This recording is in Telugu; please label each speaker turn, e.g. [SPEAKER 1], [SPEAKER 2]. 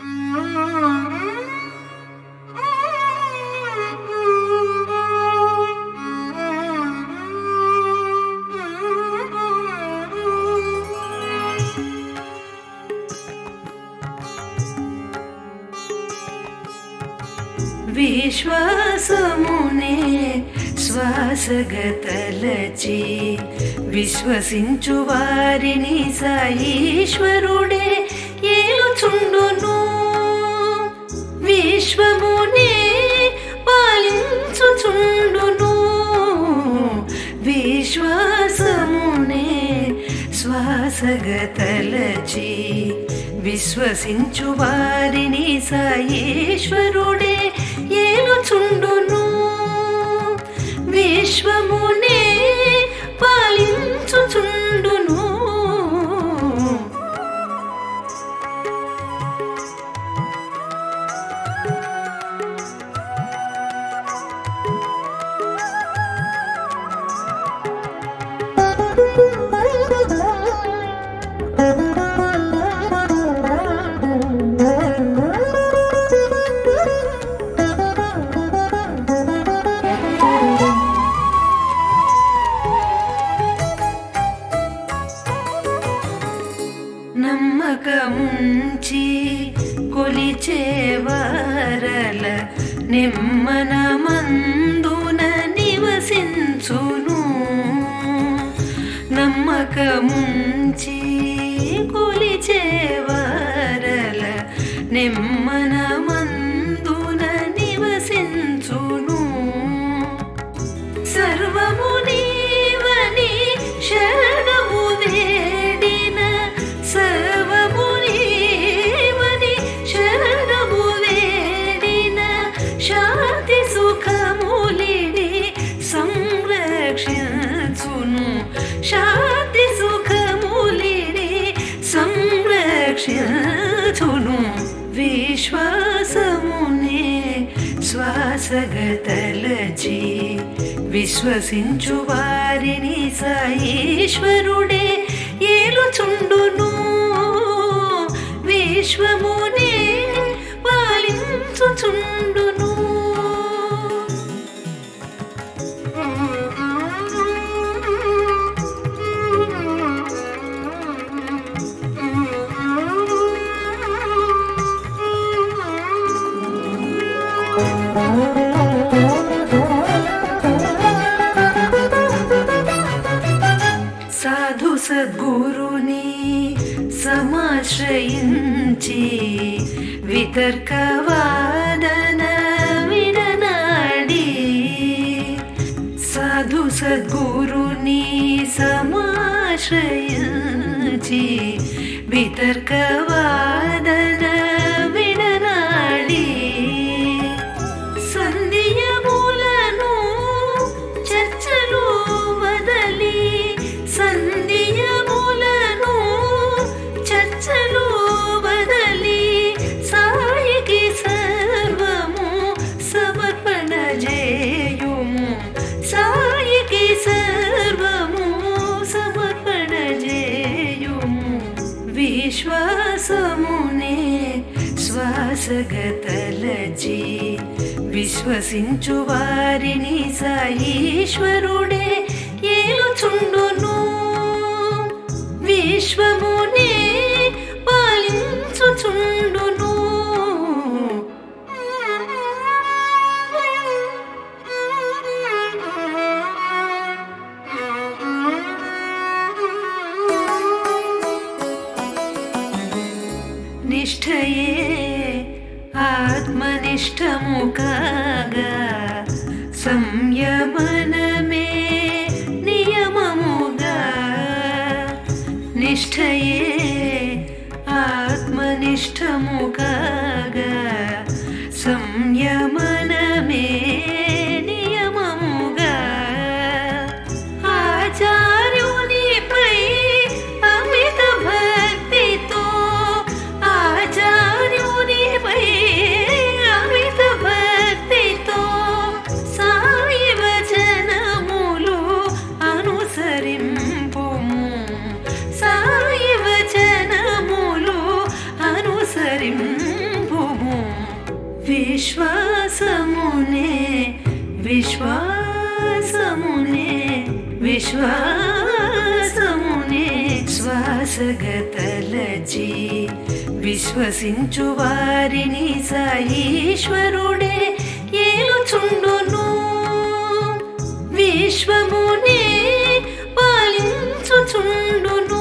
[SPEAKER 1] విశ్వాసమునే శ్వాసగతలచి విశ్వసించు వారిని సాయీశ్వరుడే ఏలుచుండును విశ్వమునే పాలించుచుండును విశ్వాసమునే శ్వాసగతలచి విశ్వసించు వారిని సాయేశ్వరుడే ఏలుచుండును విశ్వమునే పాలించుచుండును నమ్మకముంచి కొలిచేవారల నిమ్మన మందున నివసించును నమ్మకముంచి కొలిచేవారల నిమ్మన మందున నివసించును సర్వము నీవని శరణము వేడిన సర్వము నీవని శరణము వేడిన శాంతి సుఖములిడి సంరక్షించును శాంతి సుఖములిడి సంరక్షించును విశ్వాసమునే శ్వాసగతలచి విశ్వసించు వారిని సాయేశ్వరుడే ఏలుచుండును విశ్వమునే పాలించుచుండును సాధు సద్గురుని సమాశ్రయించి వితర్కవాదన విడనాడి సాధు సద్గురుని సమాశ్రయించి వితర్కవాదన విడనాడి సంధియములను చర్చలు వదలి సంధియములను చర్చలు వదలి సాయికి సర్వము సమర్పణ చేయుము సాయికి సర్వము సమర్పణ చేయుము విశ్వాసమునే శ్వాసగతలచి విశ్వసించు వారిని సాయీశ్వరుడే ఏలుచుండును విశ్వమునే పాలించుచుండును నిష్ఠయే ఆత్మనిష్టము కాగా సంయమనమే నియమముగా నిష్ఠయే ఆత్మనిష్టము కాగా సంయమనమే నియమముగా ఆచార్యునిపై అమిత భక్తితో ఆచార్యునిపై అమిత భక్తితో సాయి వచనములు అనుసరింపుము సాయి వచనములు అనుసరింపు విశ్వాసమునే విశ్వాసమునే విశ్వాసమునే శ్వాసగతలచి విశ్వసించు వారిని సాయీశ్వరుడే ఏలుచుండును విశ్వమునే పాలించుచుండును